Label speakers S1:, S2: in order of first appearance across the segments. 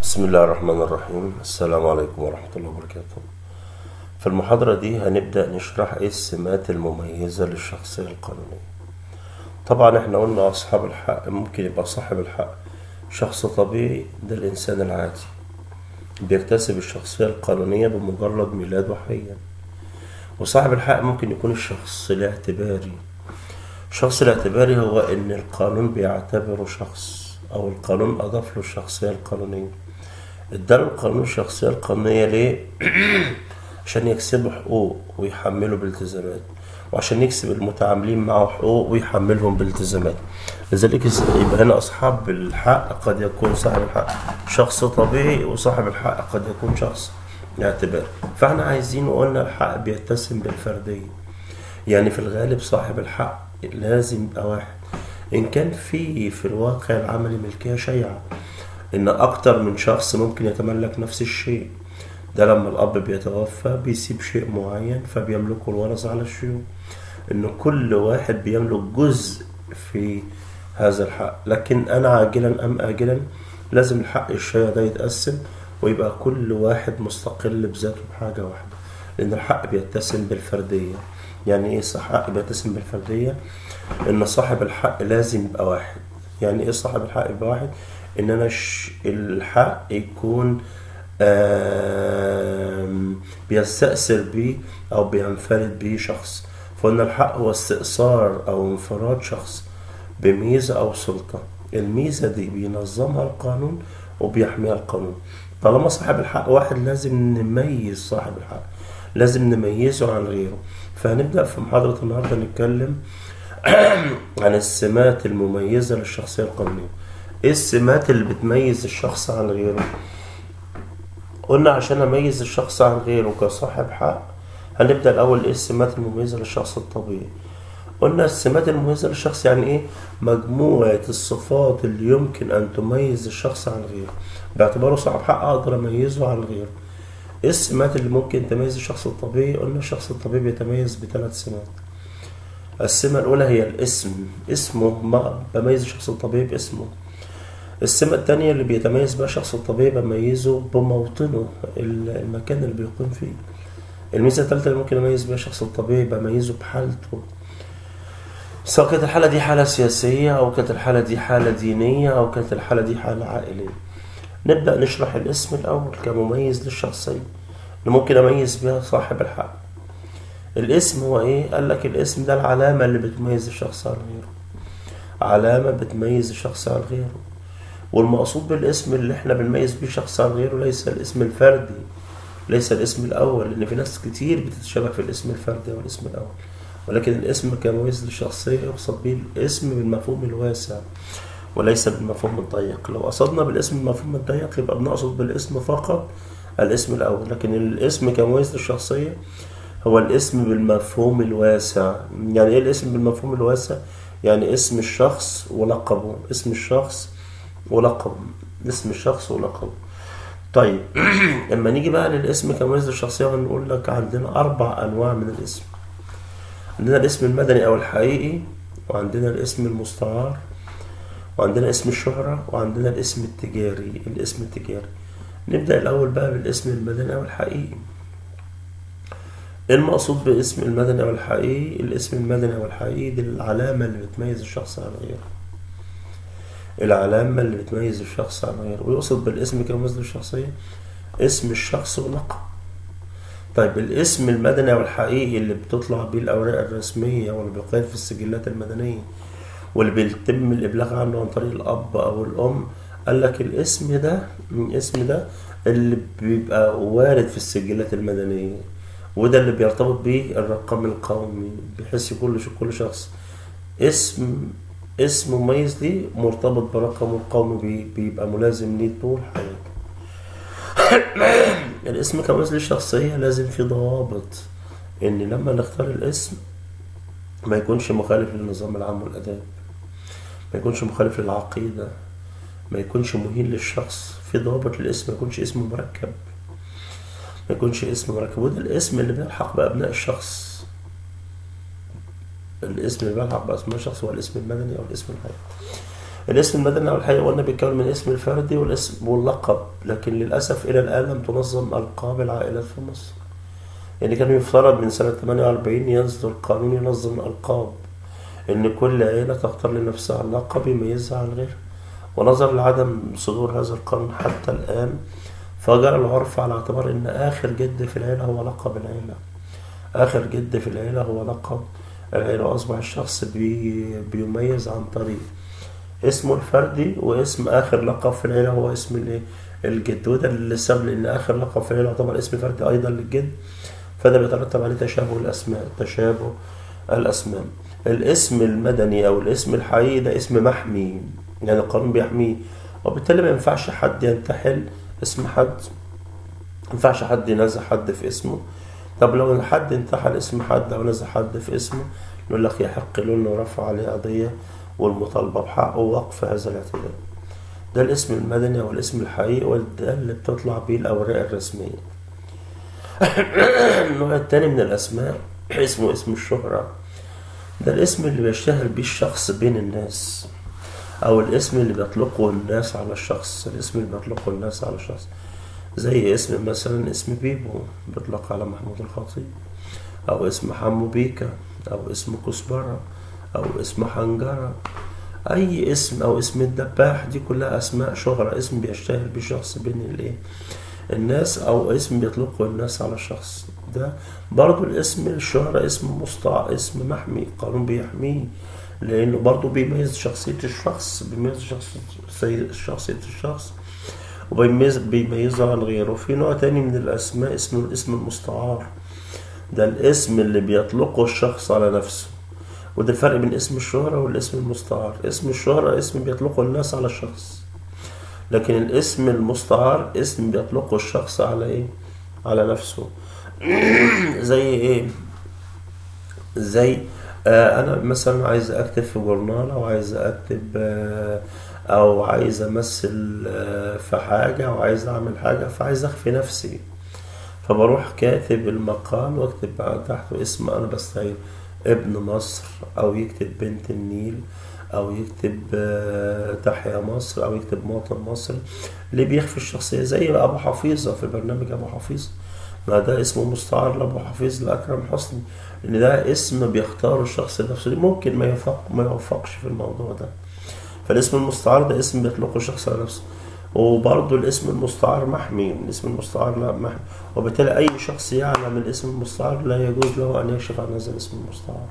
S1: بسم الله الرحمن الرحيم السلام عليكم ورحمة الله وبركاته في المحاضرة دي هنبدأ نشرح ايه السمات المميزة للشخصية القانونية طبعا احنا قلنا أصحاب الحق ممكن يبقى صاحب الحق شخص طبيعي ده الإنسان العادي بيكتسب الشخصية القانونية بمجرد ميلاده حيا وصاحب الحق ممكن يكون الشخص الاعتباري الشخص الاعتباري هو إن القانون بيعتبره شخص أو القانون أضاف له الشخصية القانونية اداله القانون الشخصية القانونية ليه؟ عشان يكسبوا حقوق ويحملوا بالتزامات وعشان يكسب المتعاملين معه حقوق ويحملهم بالتزامات لذلك يبقى هنا أصحاب الحق قد يكون صاحب الحق شخص طبيعي وصاحب الحق قد يكون شخص اعتباري فاحنا عايزين قلنا الحق بيتسم بالفردية يعني في الغالب صاحب الحق لازم يبقى واحد إن كان في في الواقع العملي ملكية شيعة إن أكتر من شخص ممكن يتملك نفس الشيء ده لما الأب بيتوفى بيسيب شيء معين فبيملكه الورثة على الشيوخ إن كل واحد بيملك جزء في هذا الحق لكن أنا عاجلا أم آجلا لازم الحق الشيء ده يتقسم ويبقى كل واحد مستقل بذاته بحاجة واحدة لأن الحق بيتسم بالفردية يعني إيه الحق بيتسم بالفردية إن صاحب الحق لازم يبقى واحد يعني إيه صاحب الحق يبقى واحد إن أنا ش... الحق يكون آم... بيستأثر بيه أو بينفرد بيه شخص فإن الحق هو استئثار أو انفراد شخص بميزة أو سلطة الميزة دي بينظمها القانون وبيحميها القانون طالما صاحب الحق واحد لازم نميز صاحب الحق لازم نميزه عن غيره فهنبدأ في محاضرة النهاردة نتكلم عن السمات المميزة للشخصية القانونية ايه السمات اللي بتميز الشخص عن غيره قلنا عشان اميز الشخص عن غيره كصاحب حق هنبدأ الأول ايه السمات المميزة للشخص الطبيعي قلنا السمات المميزة للشخص يعني ايه مجموعة الصفات اللي يمكن أن تميز الشخص عن غيره باعتباره صاحب حق أقدر أميزه عن غيره ايه السمات اللي ممكن تميز الشخص الطبيعي قلنا الشخص الطبيعي بيتميز بثلاث سمات السمة الأولى هي الاسم اسمه ما بميز الشخص الطبيعي باسمه السمة التانية اللي بيتميز بها الشخص الطبيعي بميزه بموطنه المكان اللي بيقيم فيه الميزة التالتة اللي ممكن أميز بها الشخص الطبيعي بميزه بحالته سواء كانت الحالة دي حالة سياسية أو كانت الحالة دي حالة دينية أو كانت الحالة دي حالة عائلية نبدأ نشرح الاسم الأول كمميز للشخصية اللي ممكن أميز بها صاحب الحق الاسم هو إيه؟ قال لك الاسم ده العلامة اللي بتميز الشخص عن غيره علامة بتميز الشخص عن غيره والمقصود بالاسم اللي احنا بنميز بيه شخص عن غيره ليس الاسم الفردي ليس الاسم الأول لأن في ناس كتير بتتشابه في الاسم الفردي والاسم الأول ولكن الاسم كمميز للشخصية يقصد به الاسم بالمفهوم الواسع وليس بالمفهوم الضيق لو قصدنا بالاسم المفهوم الضيق يبقى بنقصد بالاسم فقط الاسم الأول لكن الاسم كمميز للشخصية هو الاسم بالمفهوم الواسع يعني ايه الاسم بالمفهوم الواسع يعني اسم الشخص ولقبه اسم الشخص ولقبه اسم الشخص ولقبه طيب لما نيجي بقى للاسم كمميز للشخصية ونقول لك عندنا أربع أنواع من الاسم عندنا الاسم المدني أو الحقيقي وعندنا الاسم المستعار وعندنا اسم الشهرة وعندنا الاسم التجاري الاسم التجاري نبدأ الأول بقى بالاسم المدني أو الحقيقي المقصود باسم المدني أو الحقيقي الاسم المدني أو الحقيقي دي العلامة اللي بتميز الشخص عن غيره العلامة اللي بتميز الشخص عن غيره ويقصد بالاسم كمميز للشخصية اسم الشخص ولقب طيب الاسم المدني أو الحقيقي اللي بتطلع بيه الأوراق الرسمية واللي بيقيد في السجلات المدنية واللي بيتم الإبلاغ عنه عن طريق الأب أو الأم قال لك الاسم ده الاسم ده اللي بيبقى وارد في السجلات المدنية وده اللي بيرتبط بيه الرقم القومي بحيث كل كل شخص اسم اسم مميز ليه مرتبط برقمه القومي بيبقى ملازم ليه طول حياته الاسم كمميز للشخصية لازم في ضوابط ان لما نختار الاسم ما يكونش مخالف للنظام العام والاداب ما يكونش مخالف للعقيدة ما يكونش مهين للشخص في ضوابط للاسم ما يكونش اسم مركب ما يكونش اسم مركب وده الاسم اللي بيلحق بأبناء الشخص الاسم اللي بيلحق بأسماء الشخص هو الاسم المدني أو الاسم الحقيقي الاسم المدني أو الحقيقي قلنا بيتكون من اسم الفردي والاسم واللقب لكن للأسف إلى الآن لم تنظم ألقاب العائلات في مصر يعني كان يفترض من سنة 48 يصدر قانون ينظم الألقاب إن كل عيلة تختار لنفسها لقب يميزها عن غيرها ونظرا لعدم صدور هذا القانون حتى الآن فجرى العرف على اعتبار إن آخر جد في العيلة هو لقب العيلة آخر جد في العيلة هو لقب العيلة وأصبح الشخص بي بيميز عن طريق اسمه الفردي واسم آخر لقب في العيلة هو اسم الإيه؟ الجد وده اللي سبب لأن آخر لقب في العيلة يعتبر اسم فردي أيضا للجد فده بيترتب عليه تشابه الأسماء تشابه الأسماء الاسم المدني أو الاسم الحقيقي ده اسم محمي يعني القانون بيحميه وبالتالي ما ينفعش حد ينتحل اسم حد ما ينفعش حد ينزع حد في اسمه طب لو حد انتحل اسم حد أو نزع حد في اسمه نقول لك يحق له إنه رفع عليه قضية والمطالبة بحقه ووقف هذا الاعتداء ده الاسم المدني أو الاسم الحقيقي وده اللي بتطلع بيه الأوراق الرسمية النوع التاني من الأسماء اسمه اسم الشهرة ده الاسم اللي بيشتهر بيه الشخص بين الناس أو الاسم اللي بيطلقه الناس على الشخص الاسم اللي بيطلقه الناس على الشخص زي اسم مثلا اسم بيبو بيطلق على محمود الخطيب أو اسم حمو بيكا أو اسم كزبرة أو اسم حنجرة أي اسم أو اسم الدباح دي كلها أسماء شهرة اسم بيشتهر بيه شخص بين الإيه الناس أو اسم بيطلقه الناس على الشخص ده برضو الاسم الشهرة اسم مستع اسم محمي قانون بيحميه لأنه برضو بيميز شخصية الشخص بيميز شخصية شخصية الشخص وبيميز بيميزه عن غيره في نوع تاني من الأسماء اسمه الاسم المستعار ده الاسم اللي بيطلقه الشخص على نفسه وده الفرق بين اسم الشهرة والاسم المستعار اسم الشهرة اسم بيطلقه الناس على الشخص لكن الاسم المستعار اسم بيطلقه الشخص على ايه على نفسه زي ايه زي آه انا مثلا عايز اكتب في جورنال او عايز اكتب آه او عايز امثل آه في حاجة او عايز اعمل حاجة فعايز اخفي نفسي فبروح كاتب المقال واكتب بعد تحته اسم انا بستعين ابن مصر او يكتب بنت النيل او يكتب تحيا مصر او يكتب مواطن مصري اللي بيخفي الشخصية زي ابو حفيظة في برنامج ابو حفيظ ما ده اسمه مستعار لابو حفيظ لاكرم حسني لان ده اسم بيختاره الشخص نفسه ممكن ما يوفق ما يوفقش في الموضوع ده فالاسم المستعار ده اسم بيطلقه الشخص على نفسه وبرضه الاسم المستعار محمي الاسم المستعار لا محمي وبالتالي أي شخص يعلم الاسم المستعار لا يجوز له أن يكشف عن هذا الاسم المستعار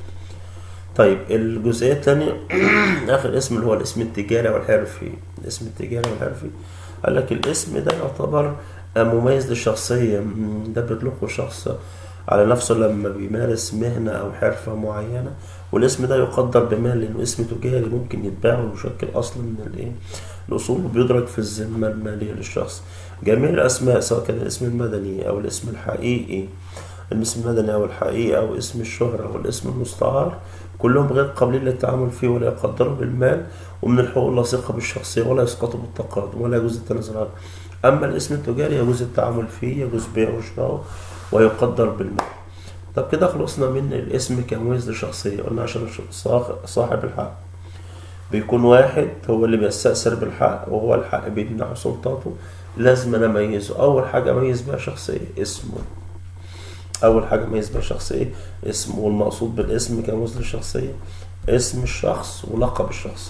S1: طيب الجزئية الثانية آخر اسم اللي هو الاسم التجاري والحرفي الاسم التجاري والحرفي قال لك الاسم ده يعتبر مميز للشخصية ده بيطلقه الشخص على نفسه لما بيمارس مهنة أو حرفة معينة والاسم ده يقدر بمال لأنه اسم تجاري ممكن يتباع ويشكل أصل من الإيه الأصول وبيدرج في الذمة المالية للشخص جميع الأسماء سواء كان الاسم المدني أو الاسم الحقيقي الاسم المدني أو الحقيقي أو اسم الشهرة أو الاسم المستعار كلهم غير قابلين للتعامل فيه ولا يقدروا بالمال ومن الحقوق اللاصقة بالشخصية ولا يسقطوا بالتقادم ولا يجوز التنازل عنه أما الاسم التجاري يجوز التعامل فيه يجوز بيعه وشراؤه ويقدر بالمال طب كده خلصنا من الاسم كمميز للشخصية قلنا عشان صاحب الحق بيكون واحد هو اللي بيستأثر بالحق وهو الحق بيمنحه سلطاته لازم أنا أميزه أول حاجة أميز بيها شخصية اسمه أول حاجة أميز بيها شخصية اسمه والمقصود بالاسم كمميز للشخصية اسم الشخص ولقب الشخص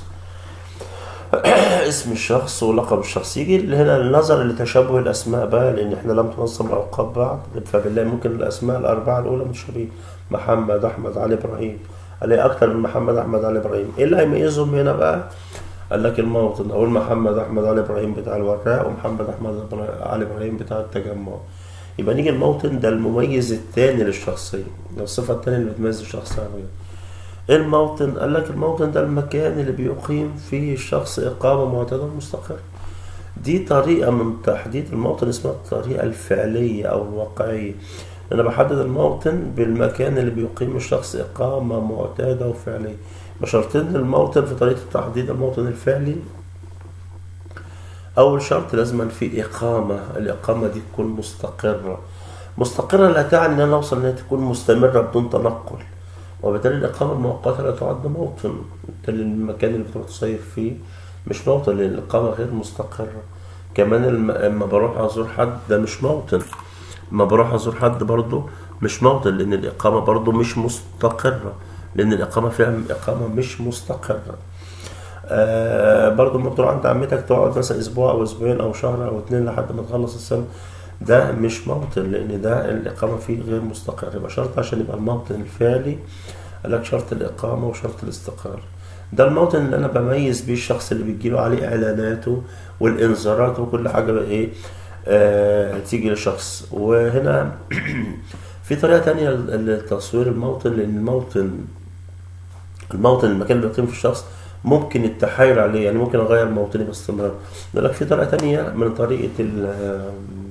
S1: اسم الشخص ولقب الشخص يجي هنا النظر لتشابه الاسماء بقى لان احنا لم تنظم الالقاب بعد فبالله ممكن الاسماء الاربعه الاولى متشابهين محمد احمد علي ابراهيم الاقي اكتر من محمد احمد علي ابراهيم ايه اللي هيميزهم هنا بقى قال لك الموطن اقول محمد احمد علي ابراهيم بتاع الوراق ومحمد احمد علي ابراهيم بتاع التجمع يبقى نيجي الموطن ده المميز الثاني للشخصيه ده الصفه الثانيه اللي بتميز الشخصيه عن غيره الموطن قال لك الموطن ده المكان اللي بيقيم فيه الشخص إقامة معتادة مستقرة دي طريقة من تحديد الموطن اسمها الطريقة الفعلية أو الواقعية أنا بحدد الموطن بالمكان اللي بيقيم الشخص إقامة معتادة وفعلية بشرطين للموطن في طريقة تحديد الموطن الفعلي أول شرط لازم في إقامة الإقامة دي تكون مستقرة مستقرة لا تعني إن أنا أوصل إنها تكون مستمرة بدون تنقل وبالتالي الإقامة المؤقتة لا تعد موطن بالتالي المكان اللي بتروح تصيف فيه مش موطن لأن الإقامة غير مستقرة كمان الم- لما بروح أزور حد ده مش موطن لما بروح أزور حد برضه مش موطن لأن الإقامة برضه مش مستقرة لأن الإقامة فيها إقامة مش مستقرة آه برضه لما تروح عند عمتك تقعد مثلا اسبوع او اسبوعين او شهر او اتنين لحد ما تخلص السنه ده مش موطن لان ده الاقامه فيه غير مستقر يبقى شرط عشان يبقى الموطن الفعلي قال لك شرط الاقامه وشرط الاستقرار ده الموطن اللي انا بميز بيه الشخص اللي بيجيله عليه اعلاناته والانذارات وكل حاجه بقى ايه آه تيجي لشخص وهنا في طريقه تانية لتصوير الموطن لان الموطن الموطن المكان اللي بيقيم فيه الشخص ممكن التحايل عليه يعني ممكن اغير موطني باستمرار يقول لك في طريقه تانية من طريقه ال-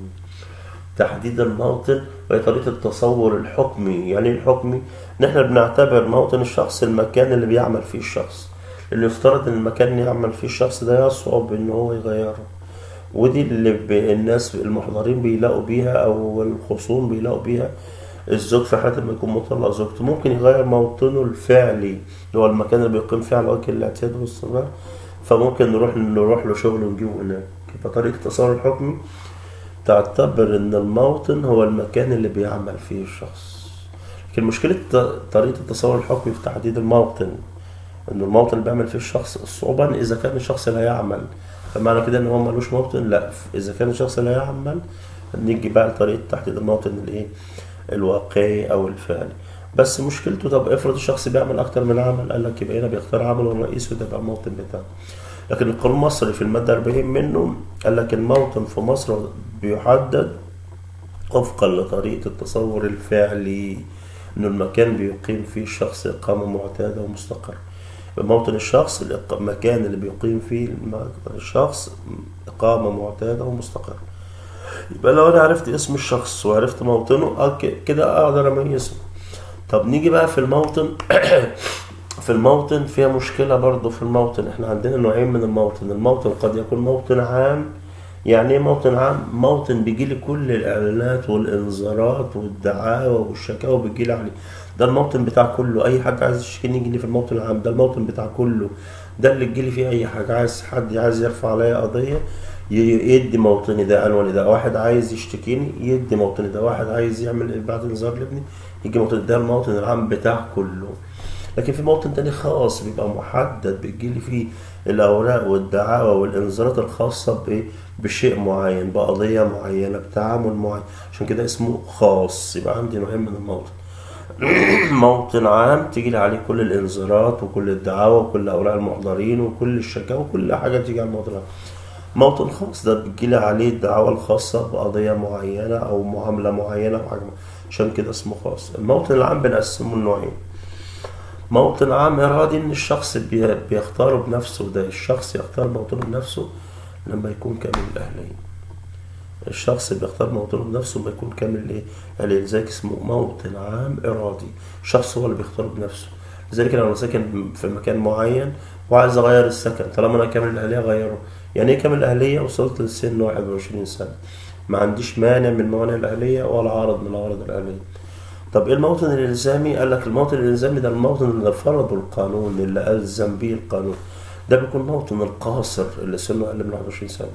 S1: تحديد الموطن وهي طريقه التصور الحكمي يعني ايه الحكمي ان احنا بنعتبر موطن الشخص المكان اللي بيعمل فيه الشخص اللي يفترض ان المكان اللي يعمل فيه الشخص ده يصعب ان هو يغيره ودي اللي ب- الناس المحضرين بيلاقوا بيها او الخصوم بيلاقوا بيها الزوج في حالة لما يكون مطلق زوجته ممكن يغير موطنه الفعلي اللي هو المكان اللي بيقيم فيه على وجه الاعتياد والاستمرار فممكن نروح نروح له شغل ونجيبه هناك يبقى طريقة التصور الحكمي تعتبر ان الموطن هو المكان اللي بيعمل فيه الشخص لكن مشكلة ط- طريقة التصور الحكمي في تحديد الموطن ان الموطن اللي بيعمل فيه الشخص الصعوبة إن اذا كان الشخص لا يعمل فمعنى كده ان هو ملوش موطن لا اذا كان الشخص لا يعمل نيجي بقى لطريقة تحديد الموطن الايه الواقعي او الفعلي بس مشكلته طب افرض الشخص بيعمل اكتر من عمل قال لك يبقى هنا بيختار عمله الرئيس وده يبقى الموطن بتاعه لكن القانون المصري في المادة 40 منه قال لك الموطن في مصر بيحدد وفقا لطريقة التصور الفعلي إنه المكان بيقيم فيه الشخص إقامة معتادة ومستقرة يبقى موطن الشخص الإق- المكان اللي بيقيم فيه الم- الشخص إقامة معتادة ومستقرة يبقى لو أنا عرفت اسم الشخص وعرفت موطنه آه ك- كده أقدر أميزه طب نيجي بقى في الموطن في الموطن فيها مشكلة برضه في الموطن احنا عندنا نوعين من الموطن الموطن قد يكون موطن عام يعني ايه موطن عام موطن بيجيلي كل الاعلانات والانذارات والدعاوى والشكاوى بتجيلي عليه ده الموطن بتاع كله اي حد عايز يشتكيني يجي لي في الموطن العام ده الموطن بتاع كله ده اللي تجيلي فيه اي حاجه عايز حد عايز يرفع عليا قضيه ي- يدي موطني ده عنواني ده واحد عايز يشتكيني يدي موطني ده واحد عايز يعمل ابعاد انذار لابني يجي موطني ده الموطن العام بتاع كله لكن في موطن تاني خاص بيبقى محدد بيجيلي فيه الأوراق والدعاوى والإنذارات الخاصة بإيه؟ بشيء معين بقضية معينة بتعامل معين عشان كده اسمه خاص يبقى عندي نوعين من الموطن موطن عام تيجي عليه كل الإنذارات وكل الدعاوى وكل أوراق المحضرين وكل الشكاوى وكل حاجة تيجي على الموطن العام موطن خاص ده بتجيلي عليه الدعاوى الخاصة بقضية معينة أو معاملة معينة أو حاجة معينة. عشان كده اسمه خاص الموطن العام بنقسمه لنوعين موطن عام إرادي إن الشخص بي- بيختاره بنفسه ده الشخص يختار موطنه بنفسه لما يكون كامل الأهلية الشخص بيختار موطنه بنفسه لما يكون كامل إيه يعني لذلك اسمه موطن عام إرادي الشخص هو اللي بيختاره بنفسه لذلك لو أنا ساكن في مكان معين وعايز أغير السكن طالما أنا كامل الأهلية أغيره يعني إيه كامل الأهلية وصلت لسن 21 سنة ما عنديش مانع من موانع الأهلية ولا عارض من عوارض الأهلية طب ايه الموطن الالزامي؟ قال لك الموطن الالزامي ده الموطن اللي فرضه القانون اللي الزم به القانون ده بيكون موطن القاصر اللي سنه اقل من 21 سنه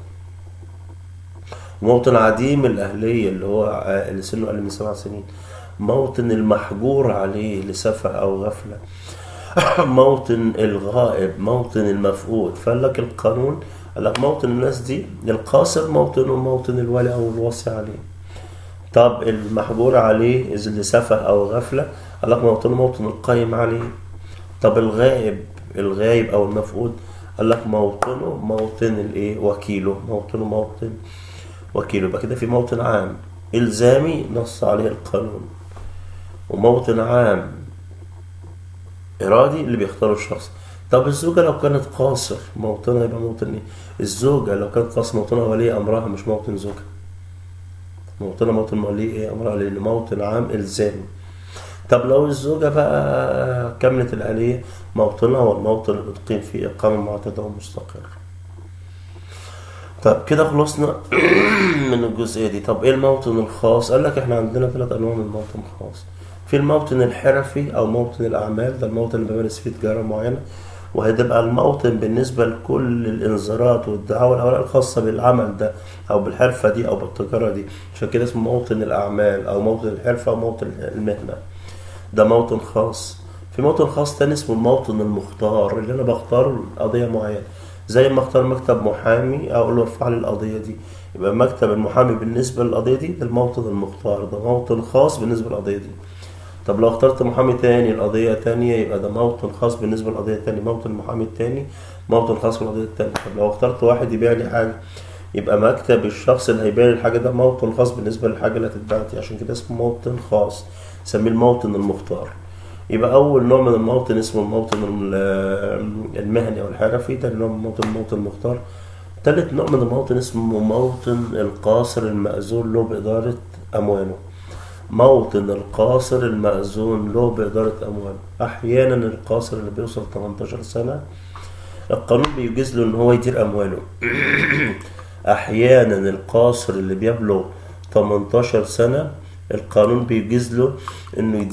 S1: موطن عديم الاهليه اللي هو ع- اللي سنه اقل من سبع سنين موطن المحجور عليه لسفه او غفله موطن الغائب موطن المفقود فقال لك القانون قال لك موطن الناس دي القاصر موطنه موطن الولي او الوصي عليه طب المحجور عليه إذا اللي سفه أو غفلة قال لك موطنه موطن القايم عليه طب الغائب الغايب أو المفقود قال لك موطنه موطن الإيه وكيله موطنه موطن وكيله يبقى كده في موطن عام إلزامي نص عليه القانون وموطن عام إرادي اللي بيختاره الشخص طب الزوجة لو كانت قاصر موطنها يبقى موطن إيه؟ الزوجة لو كانت قاصر موطنها ولي أمرها مش موطن زوجها موطنها موطن ولي ايه امرها لان موطن عام الزامي طب لو الزوجة بقى كملت الآلية موطنها هو الموطن اللي بتقيم فيه إقامة معتادة ومستقرة طب كده خلصنا من الجزئية دي طب ايه الموطن الخاص قال لك احنا عندنا ثلاث انواع من الموطن الخاص في الموطن الحرفي أو موطن الأعمال ده الموطن اللي بمارس فيه تجارة معينة وهتبقى الموطن بالنسبة لكل الإنذارات والدعاوى الأوراق الخاصة بالعمل ده أو بالحرفة دي أو بالتجارة دي عشان كده اسمه موطن الأعمال أو موطن الحرفة أو موطن المهنة ده موطن خاص في موطن خاص تاني اسمه الموطن المختار اللي أنا بختاره لقضية معينة زي ما اختار مكتب محامي أقول له ارفع لي القضية دي يبقى مكتب المحامي بالنسبة للقضية دي ده الموطن المختار ده موطن خاص بالنسبة للقضية دي طب لو اخترت محامي تاني القضية تانية يبقى ده موطن خاص بالنسبة للقضية التانية موطن المحامي التاني موطن خاص بالقضية التانية طب لو اخترت واحد يبيع لي حاجة يبقى مكتب الشخص اللي هيبيع لي الحاجة ده موطن خاص بالنسبة للحاجة اللي هتتباع دي عشان كده اسمه موطن خاص نسميه الموطن المختار يبقى أول نوع من الموطن اسمه الموطن المهني أو الحرفي تاني نوع من الموطن الموطن المختار تالت نوع من الموطن اسمه موطن القاصر المأذون له بإدارة أمواله موطن القاصر المأذون له بإدارة أموال أحيانا القاصر اللي بيوصل 18 سنة القانون بيجيز له إن هو يدير أمواله أحيانا القاصر اللي بيبلغ 18 سنة القانون بيجيز له إنه يدير